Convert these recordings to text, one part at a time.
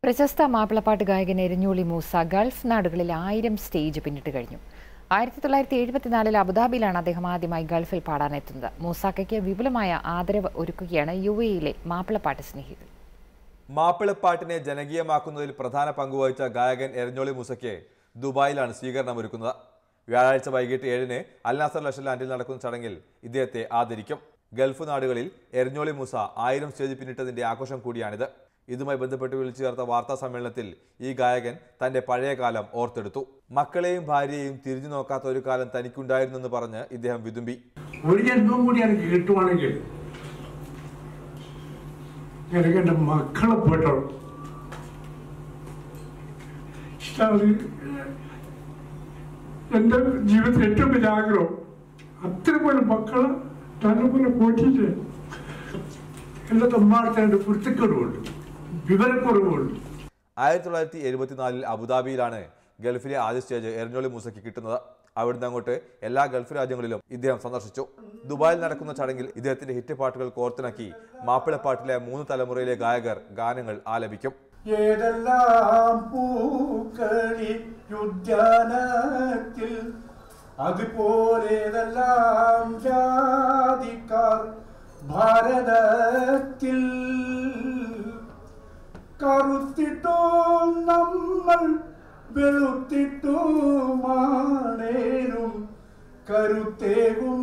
പ്രശസ്ത മാപ്പിളപ്പാട്ട് ഗായകൻ എരിഞ്ഞോളി മൂസ ഗൾഫ് നാടുകളിൽ ആയിരം സ്റ്റേജ് പിന്നിട്ട് കഴിഞ്ഞു ആയിരത്തി തൊള്ളായിരത്തി എഴുപത്തിനാലിൽ അബുദാബിയിലാണ് അദ്ദേഹം ആദ്യമായി ഗൾഫിൽ പാടാനെത്തുന്നത് മൂസാക്കയ്ക്ക് വിപുലമായ ആദരവ് ഒരുക്കുകയാണ് യു എയിലെ മാപ്പിളപ്പാട്ട് സ്നേഹിതർ മാപ്പിളപ്പാട്ടിനെ ജനകീയമാക്കുന്നതിൽ പ്രധാന പങ്കുവഹിച്ച ഗായകൻ എരഞ്ഞോളി മൂസയ്ക്ക് ദുബായിലാണ് സ്വീകരണം ഒരുക്കുന്നത് വ്യാഴാഴ്ച വൈകിട്ട് ഏഴിന് അൽനാസർ ലഷലാൻഡിൽ നടക്കുന്ന ചടങ്ങിൽ ഇദ്ദേഹത്തെ ആദരിക്കും ഗൾഫ് നാടുകളിൽ എരഞ്ഞോളി മൂസ ആയിരം സ്റ്റേജ് പിന്നിട്ടതിന്റെ ആഘോഷം കൂടിയാണിത് ഇതുമായി ബന്ധപ്പെട്ട് വിളിച്ചു ചേർത്ത വാർത്താ സമ്മേളനത്തിൽ ഈ ഗായകൻ തന്റെ പഴയ കാലം ഓർത്തെടുത്തു മക്കളെയും ഭാര്യയെയും തിരിഞ്ഞു നോക്കാത്ത ഒരു കാലം തനിക്കുണ്ടായിരുന്നെന്ന് പറഞ്ഞ് ഇദ്ദേഹം വിതുമ്പി ഒരു ജന്മം കൂടി എനിക്ക് കിട്ടുവാണെങ്കിൽ എനിക്ക് എൻ്റെ മക്കളെ പോയിട്ടോ അത് എൻ്റെ ജീവിതത്തിൽ ഏറ്റവും വലിയ ആഗ്രഹം അത്ര പോലെ മക്കളെ തന്നെ പോലെ പോറ്റിട്ട് എല്ലാ തമ്മാടത്തേണ്ട കുരുത്തക്കേടുമുണ്ട് വിവരക്കുറവുണ്ട് ആയിരത്തി തൊള്ളായിരത്തി എഴുപത്തിനാലിൽ അബുദാബിയിലാണ് ഗൾഫിലെ ആദ്യ സ്റ്റേജ് എരഞ്ഞോളി മൂസയ്ക്ക് കിട്ടുന്നത് അവിടുന്ന് അങ്ങോട്ട് എല്ലാ ഗൾഫ് രാജ്യങ്ങളിലും ഇദ്ദേഹം സന്ദർശിച്ചു ദുബായിൽ നടക്കുന്ന ചടങ്ങിൽ ഇദ്ദേഹത്തിന്റെ ഹിറ്റ് പാട്ടുകൾ കോർത്തിണക്കി മാപ്പിളപ്പാട്ടിലെ മൂന്ന് തലമുറയിലെ ഗായകർ ഗാനങ്ങൾ ആലപിക്കും ഏതെല്ലാം പൂക്കളി ഉദ്യാനത്തിൽ അതുപോലേതെല്ലാം ജാതിക്കാർ ഭാരതത്തിൽ കറുത്തിട്ടും നമ്മൾ വെളുത്തിട്ടുമാണേലും കരുത്തേകും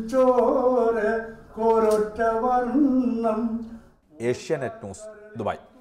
ചോര കൊരൊറ്റ വർണ്ണം ഏഷ്യാനെറ്റ് ന്യൂസ് ദുബായ്